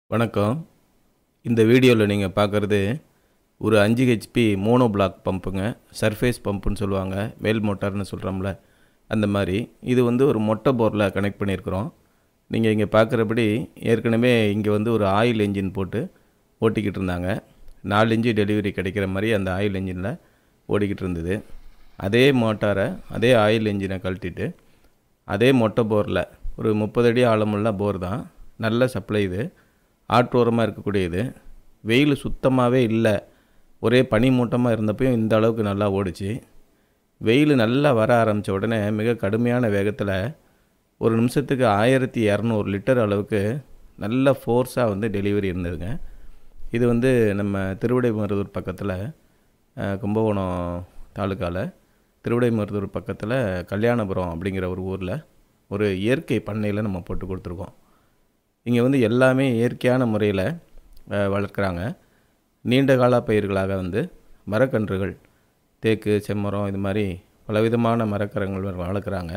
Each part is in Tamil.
வணக்கம் இந்த வீடியோவில் நீங்கள் பார்க்குறது ஒரு அஞ்சு ஹெச்பி மோனோ பிளாக் பம்புங்க சர்ஃபேஸ் பம்புன்னு சொல்லுவாங்க மேல் மோட்டார்னு சொல்கிறோம்ல அந்த மாதிரி இது வந்து ஒரு மொட்டை போரில் கனெக்ட் பண்ணியிருக்கிறோம் நீங்கள் இங்கே பார்க்குறபடி ஏற்கனவே இங்கே வந்து ஒரு ஆயில் என்ஜின் போட்டு ஓட்டிக்கிட்டு இருந்தாங்க நாலு இன்ச்சு டெலிவரி கிடைக்கிற மாதிரி அந்த ஆயில் என்ஜினில் ஓடிக்கிட்டு இருந்தது அதே மோட்டாரை அதே ஆயில் என்ஜினை கழட்டிட்டு அதே மொட்டை போரில் ஒரு முப்பது அடி ஆழமுள்ள போர் தான் நல்ல சப்ளை இது ஆற்றோரமாக இருக்கக்கூடியது வெயில் சுத்தமாகவே இல்லை ஒரே பனி மூட்டமாக இருந்தப்பையும் இந்த அளவுக்கு நல்லா ஓடிச்சு வெயில் நல்லா வர ஆரம்பித்த உடனே மிக கடுமையான வேகத்தில் ஒரு நிமிஷத்துக்கு ஆயிரத்தி இரநூறு லிட்டர் அளவுக்கு நல்ல ஃபோர்ஸாக வந்து டெலிவரி இருந்ததுங்க இது வந்து நம்ம திருவிடைமருதூர் பக்கத்தில் அஹ், கும்பகோணம் தாலுக்காவில் திருவிடைமருதூர் பக்கத்தில் கல்யாணபுரம் அப்படிங்கிற ஒரு ஊரில் ஒரு இயற்கை பண்ணையில் நம்ம போட்டு கொடுத்துருக்கோம் இங்கே வந்து எல்லாமே இயற்கையான முறையில் வளர்க்குறாங்க நீண்ட கால பயிர்களாக வந்து மரக்கன்றுகள் தேக்கு செம்மரம் இது மாதிரி பலவிதமான மரக்கரங்கள் வளர்க்குறாங்க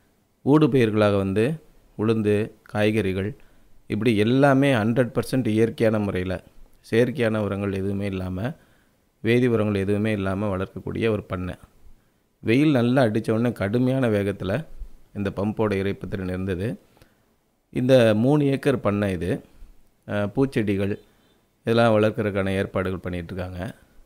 ஊடு பயிர்களாக வந்து உளுந்து காய்கறிகள் இப்படி எல்லாமே ஹண்ட்ரட் பர்சன்ட் இயற்கையான முறையில் செயற்கையான உரங்கள் எதுவுமே இல்லாமல் வேதி உரங்கள் எதுவுமே இல்லாமல் வளர்க்கக்கூடிய ஒரு பண்ணை வெயில் நல்லா அடித்த உடனே கடுமையான வேகத்தில் இந்த பம்போட இறைப்பு திறன் இருந்தது இந்த மூணு ஏக்கர் பண்ணை இது அஹ், பூச்செடிகள் இதெல்லாம் வளர்க்குறதுக்கான ஏற்பாடுகள் பண்ணிகிட்ருக்காங்க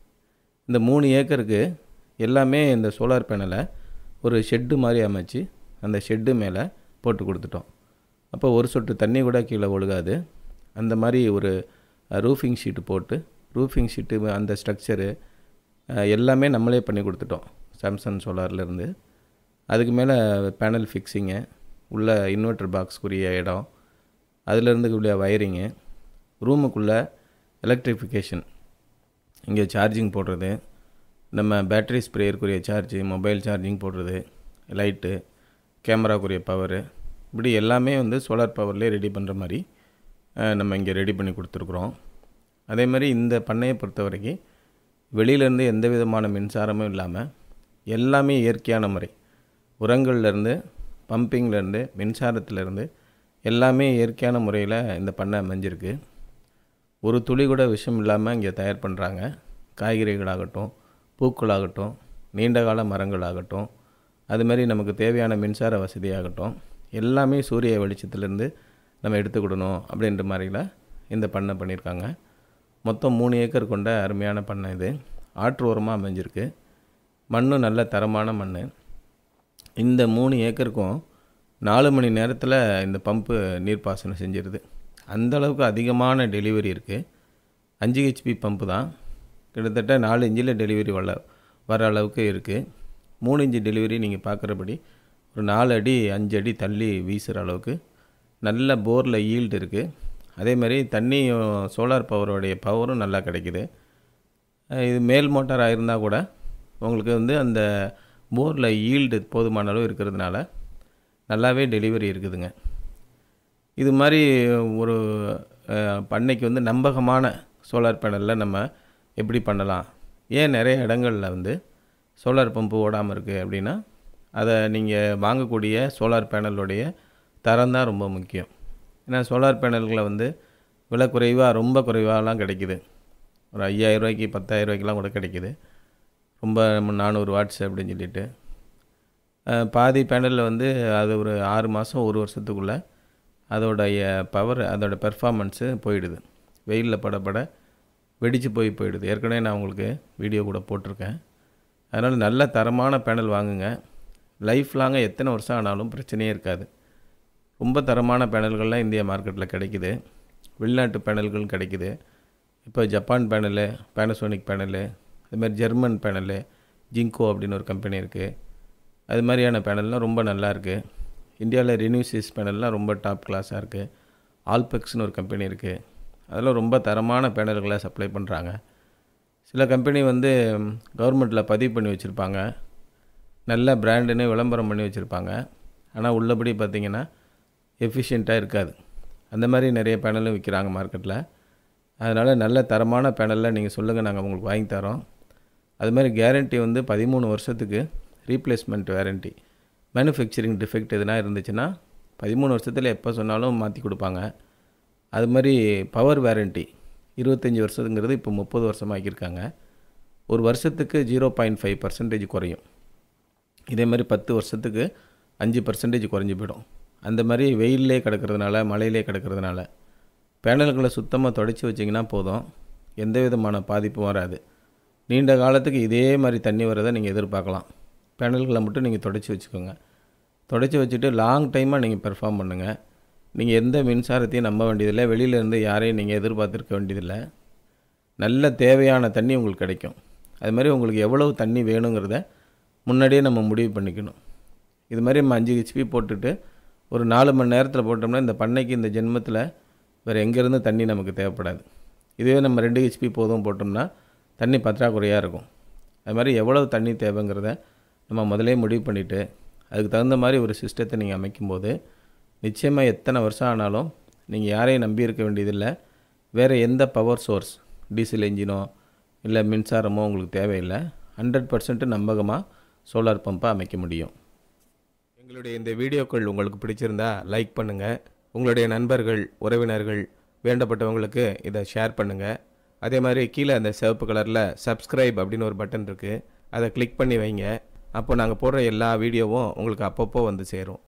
இந்த மூணு ஏக்கருக்கு எல்லாமே இந்த சோலார் பேனலை ஒரு ஷெட்டு மாதிரி அமைச்சு அந்த ஷெட்டு மேலே போட்டு கொடுத்துட்டோம் அப்போ ஒரு சொட்டு தண்ணி கூட கீழே ஒழுகாது அந்த மாதிரி ஒரு ரூஃபிங் ஷீட்டு போட்டு ரூஃபிங் ஷீட்டு அந்த ஸ்ட்ரக்சரு எல்லாமே நம்மளே பண்ணி கொடுத்துட்டோம் சாம்சங் சோலார்லேருந்து அதுக்கு மேலே பேனல் ஃபிக்ஸிங்கு உள்ள இன்வெர்ட்டர் பாக்ஸ்க்குரிய இடம் அதுலேருந்து கூடிய வயரிங்கு ரூமுக்குள்ளே எலக்ட்ரிஃபிகேஷன் இங்கே சார்ஜிங் போடுறது நம்ம பேட்டரி ஸ்ப்ரேயருக்குரிய சார்ஜ் மொபைல் சார்ஜிங் போடுறது லைட்டு கேமராக்குரிய பவரு இப்படி எல்லாமே வந்து சோலார் பவர்லேயே ரெடி பண்ணுற மாதிரி அஹ், நம்ம இங்கே ரெடி பண்ணி கொடுத்துருக்குறோம் அதே மாதிரி இந்த பண்ணையை பொறுத்த வரைக்கும் வெளியிலேருந்து எந்த விதமான மின்சாரமும் இல்லாமல் எல்லாமே இயற்கையான முறை உரங்கள்லேருந்து பம்பிங்லேருந்து மின்சாரத்துலேருந்து எல்லாமே இயற்கையான முறையில் இந்த பண்ணை அமைஞ்சிருக்கு ஒரு துளி கூட விஷம் இல்லாமல் இங்கே தயார் பண்ணுறாங்க காய்கறிகளாகட்டும் பூக்களாகட்டும் நீண்டகால மரங்களாகட்டும் அது மாதிரி நமக்கு தேவையான மின்சார வசதியாகட்டும் எல்லாமே சூரிய வெளிச்சத்துலேருந்து நம்ம எடுத்துக்கிடணும் அப்படின்ற மாதிரில இந்த பண்ணை பண்ணியிருக்காங்க மொத்தம் மூணு ஏக்கர் கொண்ட அருமையான பண்ணை இது ஆற்று ஓரமாக அமைஞ்சிருக்கு மண்ணும் நல்ல தரமான மண் இந்த மூணு ஏக்கருக்கும் நாலு மணி நேரத்தில் இந்த பம்பு நீர்ப்பாசனம் செஞ்சிருது அந்த அளவுக்கு அதிகமான டெலிவரி இருக்குது அஞ்சு ஹெச்பி பம்பு தான் கிட்டத்தட்ட நாலு இன்ச்சில் டெலிவரி வர வர அளவுக்கு இருக்குது மூணு இன்ச்சு டெலிவரி நீங்கள் பார்க்குறபடி ஒரு நாலு அடி அஞ்சு அடி தள்ளி வீசுகிற அளவுக்கு நல்ல போரில் ஈல்டு இருக்குது அதே மாதிரி தண்ணியும் சோலார் பவரோடைய பவரும் நல்லா கிடைக்குது அஹ் இது மேல் மோட்டாராக இருந்தால் கூட உங்களுக்கு வந்து அந்த போரில் ஈல்டு போதுமான அளவு இருக்கிறதுனால நல்லாவே டெலிவரி இருக்குதுங்க இது மாதிரி ஒரு அஹ், பண்ணைக்கு வந்து நம்பகமான சோலார் பேனலில் நம்ம எப்படி பண்ணலாம் ஏன் நிறைய இடங்களில் வந்து சோலார் பம்பு ஓடாமல் இருக்குது அப்படின்னா அதை நீங்கள் வாங்கக்கூடிய சோலார் பேனலுடைய தரம் தான் ரொம்ப முக்கியம் ஏன்னா சோலார் பேனல்களை வந்து விலை குறைவாக ரொம்ப குறைவாலாம் கிடைக்குது ஒரு ஐயாயிரம் ரூபாய்க்கு பத்தாயிரம் ரூபாய்க்குலாம் கூட கிடைக்குது ரொம்ப நம்ம நானூறு வாட்ஸ் அப்படின்னு சொல்லிட்டு அஹ், பாதி பேனலில் வந்து அது ஒரு ஆறு மாதம் ஒரு வருஷத்துக்குள்ளே அதோடைய பவர் அதோட பெர்ஃபார்மன்ஸு போயிடுது வெயிலில் படப்பட வெடிச்சு போய் போயிடுது ஏற்கனவே நான் உங்களுக்கு வீடியோ கூட போட்டிருக்கேன் அதனால் நல்ல தரமான பேனல் வாங்குங்க லைஃப் லாங்காக எத்தனை வருஷம் ஆனாலும் பிரச்சனையே இருக்காது ரொம்ப தரமான பேனல்கள்லாம் இந்திய மார்க்கெட்டில் கிடைக்குது வெளிநாட்டு பேனல்கள் கிடைக்குது இப்போ ஜப்பான் பேனலு பேனசோனிக் பேனலு அதுமாதிரி ஜெர்மன் பேனலு ஜிங்கோ அப்படின்னு ஒரு கம்பெனி இருக்குது அது மாதிரியான பேனல்லாம் ரொம்ப நல்லா இருக்குது இந்தியாவில் ரினியூசிஸ் பேனல்லாம் ரொம்ப டாப் கிளாஸாக இருக்குது ஆல்பெக்ஸ்னு ஒரு கம்பெனி இருக்குது அதெல்லாம் ரொம்ப தரமான பேனல்களை சப்ளை பண்ணுறாங்க சில கம்பெனி வந்து கவர்மெண்ட்டில் பதிவு பண்ணி வச்சுருப்பாங்க நல்ல பிராண்டுன்னு விளம்பரம் பண்ணி வச்சுருப்பாங்க ஆனால் உள்ளபடி பார்த்திங்கன்னா எஃபிஷியண்ட்டாக இருக்காது அந்த மாதிரி நிறைய பேனலும் விற்கிறாங்க மார்க்கெட்டில் அதனால் நல்ல தரமான பேனலில் நீங்கள் சொல்லுங்கள் நாங்கள் உங்களுக்கு வாங்கி தரோம் அது மாதிரி கேரண்டி வந்து பதிமூணு வருஷத்துக்கு ரீப்ளேஸ்மெண்ட் வேரண்டி மேனுஃபேக்சரிங் டிஃபெக்ட் எதுனா இருந்துச்சுன்னா பதிமூணு வருஷத்தில் எப்போ சொன்னாலும் மாற்றி கொடுப்பாங்க அது மாதிரி பவர் வேரண்டி இருபத்தஞ்சி வருஷத்துங்கிறது இப்போ முப்பது வருஷமாக ஆக்கியிருக்காங்க ஒரு வருஷத்துக்கு ஜீரோ பாயிண்ட் ஃபைவ் பர்சன்டேஜ் குறையும் இதே மாதிரி பத்து வருஷத்துக்கு அஞ்சு பர்சன்டேஜ் குறைஞ்சி போயிடும் அந்த மாதிரி வெயிலே கிடக்கிறதுனால மழையிலே கிடக்கிறதுனால பேனல்களை சுத்தமாக தொடச்சி வச்சிங்கன்னா போதும் எந்த விதமான பாதிப்பும் வராது நீண்ட காலத்துக்கு இதே மாதிரி தண்ணி வரதை நீங்கள் எதிர்பார்க்கலாம் பேனல்களை மட்டும் நீங்கள் தொடச்சி வச்சுக்கோங்க தொடச்சி வச்சுட்டு லாங் டைமாக நீங்கள் பெர்ஃபார்ம் பண்ணுங்கள் நீங்கள் எந்த மின்சாரத்தையும் நம்ப வேண்டியதில்லை வெளியிலேருந்து யாரையும் நீங்கள் எதிர்பார்த்துருக்க வேண்டியதில்லை நல்ல தேவையான தண்ணி உங்களுக்கு கிடைக்கும் அது மாதிரி உங்களுக்கு எவ்வளவு தண்ணி வேணுங்கிறத முன்னாடியே நம்ம முடிவு பண்ணிக்கணும் இது மாதிரி நம்ம அஞ்சு ஹெச்பி போட்டுட்டு ஒரு நாலு மணி நேரத்தில் போட்டோம்னா இந்த பண்ணைக்கு இந்த ஜென்மத்தில் வேறு எங்கேருந்து தண்ணி நமக்கு தேவைப்படாது இதுவே நம்ம ரெண்டு ஹெச்பி போதும் போட்டோம்னா தண்ணி பற்றாக்குறையாக இருக்கும் அது மாதிரி எவ்வளவு தண்ணி தேவைங்கிறத நம்ம முதலே முடிவு பண்ணிவிட்டு அதுக்கு தகுந்த மாதிரி ஒரு சிஸ்டத்தை நீங்கள் அமைக்கும்போது நிச்சயமாக எத்தனை வருஷம் ஆனாலும் நீங்கள் யாரையும் நம்பி இருக்க வேண்டியதில்லை வேறு எந்த பவர் சோர்ஸ் டீசல் இன்ஜினோ இல்லை மின்சாரமோ உங்களுக்கு தேவையில்லை ஹண்ட்ரட் பர்சன்ட் நம்பகமாக சோலார் பம்பை அமைக்க முடியும் எங்களுடைய இந்த வீடியோக்கள் உங்களுக்கு பிடிச்சிருந்தா லைக் பண்ணுங்கள் உங்களுடைய நண்பர்கள் உறவினர்கள் வேண்டப்பட்டவங்களுக்கு இதை ஷேர் பண்ணுங்கள் அதே மாதிரி கீழே அந்த சிவப்பு கலரில் சப்ஸ்கிரைப் அப்படின்னு ஒரு பட்டன் இருக்குது அதை கிளிக் பண்ணி வைங்க அப்போ நாங்கள் போடுற எல்லா வீடியோவும் உங்களுக்கு அப்பப்போ வந்து சேரும்